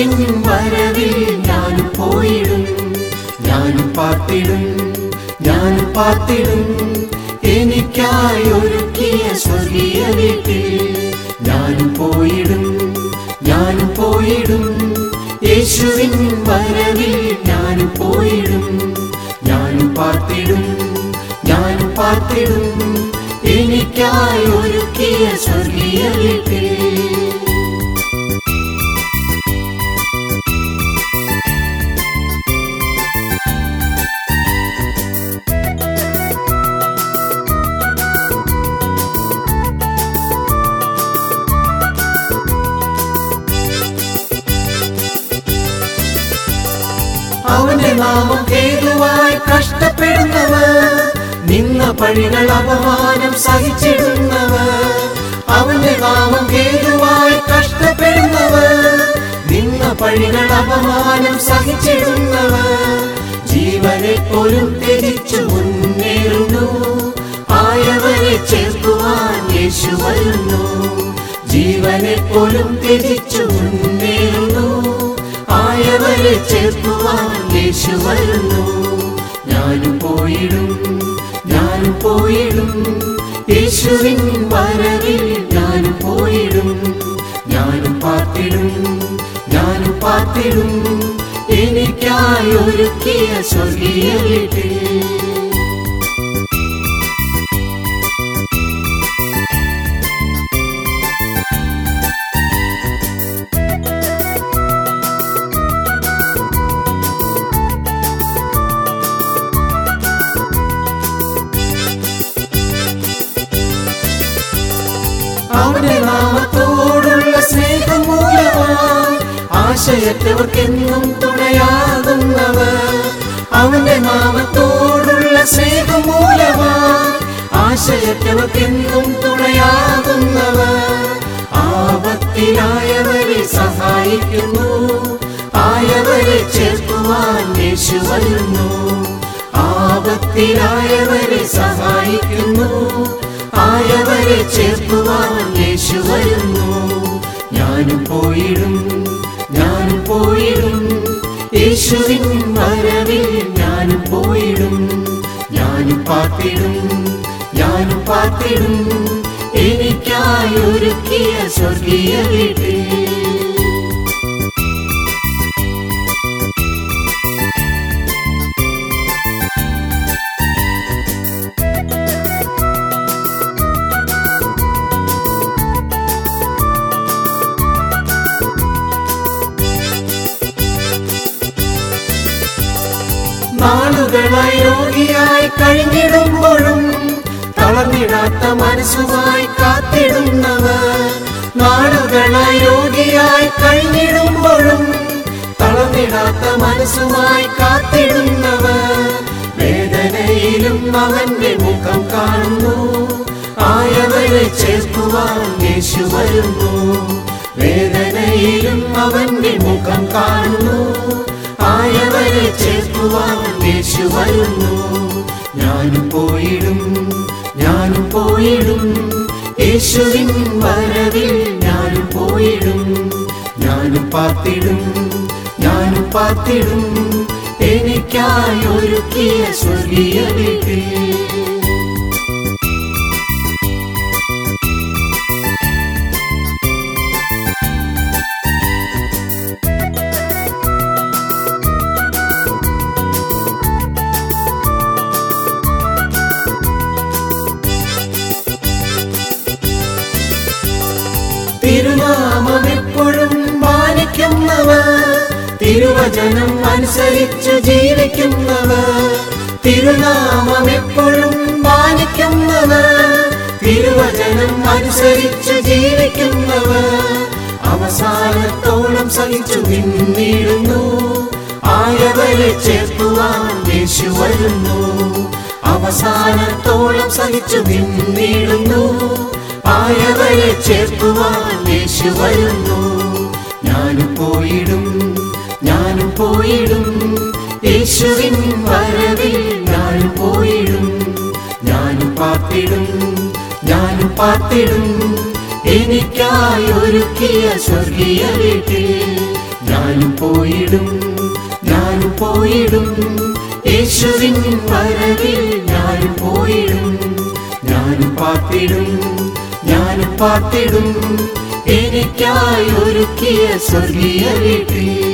യേശുവിൻ വരവിൽ ഞാനും പോയിടും ഞാനും പാർത്തിടും ഞാനും പാർത്തിടും എനിക്കായി ഒരുക്കിയ സ്വർഗീയ വീട്ടിൽ ഞാനും പോയിടും ഞാനും പോയിടും യേശുവിൻ വരവിൽ ഞാനും പോയിടും ഞാനും പാർത്തിടും ഞാനും പാർത്തിടും എനിക്കായി ഒരുക്കിയ സ്വർഗീയ വീട്ടിൽ അവന്റെ നാമം ഹേതുവായി കഷ്ടപ്പെടുന്നവർ നിന്ന പഴികൾ അപമാനം സഹിച്ചിടുന്നവർ അവന്റെ നാമം ഹേതുവായി കഷ്ടപ്പെടുന്നവർ നിന്ന പഴികൾ അപമാനം സഹിച്ചിടുന്നവർ ജീവനെ പോലും ത്യജിച്ചു മുന്നേറുന്നു ആയവരെ ചേർക്കുവാൻ യേശു വരുന്നു ജീവനെ പോലും ത്യജിച്ചു മുന്നേറുന്നു ആയവരെ ചേർക്കുവാൻ യേശു വരുന്നു ഞാനും പോയിടും ഞാനും പോയിടും യേശുവിൻ വരവിൽ ഞാനും പോയിടും ഞാനും പാർത്തിടും ഞാനും പാർത്തിടും എനിക്കായി ഒരുക്കിയ സ്വർഗീയ വീട്ടിൽ അവന്റെ നാമത്തോടുള്ള സ്നേഹം മൂലമായി ആശയറ്റവർക്കെന്നും തുണയാകുന്നവർ അവന്റെ നാമത്തോടുള്ള സ്നേഹം മൂലമായി ആശയറ്റവർക്കെന്നും തുണയാകുന്നവർ ആപത്തിലായവരെ സഹായിക്കുന്നു ആയവരെ ചേർക്കുവാൻ യേശു വരുന്നു ആപത്തിലായവരെ സഹായിക്കുന്നു ആയവരെ ചേർക്കുവാൻ യേശു വരുന്നു ഞാനും പോയിടും ഞാനും പോയിടും യേശുവിൻ വരവിൽ ഞാനും പോയിടും ഞാനും പാർത്തിടും ഞാനും പാർത്തിടും എനിക്കായി ഒരുക്കിയ സ്വർഗീയ വീട്ടിൽ നാളുകളായി രോഗിയായി കഴിഞ്ഞിടുമ്പോഴും തളർന്നിടാത്ത മനസ്സുമായി കാത്തിടുന്നവർ നാളുകളായി രോഗിയായി കഴിഞ്ഞിടുമ്പോഴും തളർന്നിടാത്ത മനസ്സുമായി കാത്തിടുന്നവർ വേദനയിലും അവന്റെ മുഖം കാണുന്നു ആയവരെ ചേർക്കുവാൻ യേശു വരുന്നു വേദനയിലും അവന്റെ മുഖം കാണുന്നു ആയവരെ ചേർക്കുവാൻ യേശു വരുന്നു ഞാനും പോയിടും ഞാനും പോയിടും യേശുവിൻ വരവിൽ ഞാനും പോയിടും ഞാനും പാർത്തിടും ഞാനും പാർത്തിടും എനിക്കായി ഒരുക്കിയ സ്വർഗീയ വീട്ടിൽ തിരുനാമം എപ്പോഴും മാനിക്കുന്നവർ തിരുവചനം അനുസരിച്ച് ജീവിക്കുന്നവർ തിരുനാമം എപ്പോഴും മാനിക്കുന്നവർ തിരുവചനം അനുസരിച്ച് ജീവിക്കുന്നവർ അവസാനത്തോളം സഹിച്ചു നിന്നിടുന്നു ആയവരെ ചേർക്കുവാൻ യേശു വരുന്നു അവസാനത്തോളം സഹിച്ചു നിന്നിടുന്നു ആയവരെ ചേർക്കുവാൻ യേശു വരുന്നു ഞാനും പോയിടും ഞാനും പോയിടും യേശുവിൻ വരവിൽ ഞാനും പോയിടും ഞാനും പാർത്തിടും ഞാനും പാർത്തിടും എനിക്കായി ഒരുക്കിയ സ്വർഗീയ വീട്ടിൽ ഞാൻ ഞാനും പോയിടും ഞാനും പോയിടും യേശുവിൻ വരവിൽ ഞാനും പോയിടും ഞാനും പാർത്തിടും ഞാനും പാർത്തിടും എനിക്കായി ഒരുക്കിയ സ്വർഗീയ വീട്ടിൽ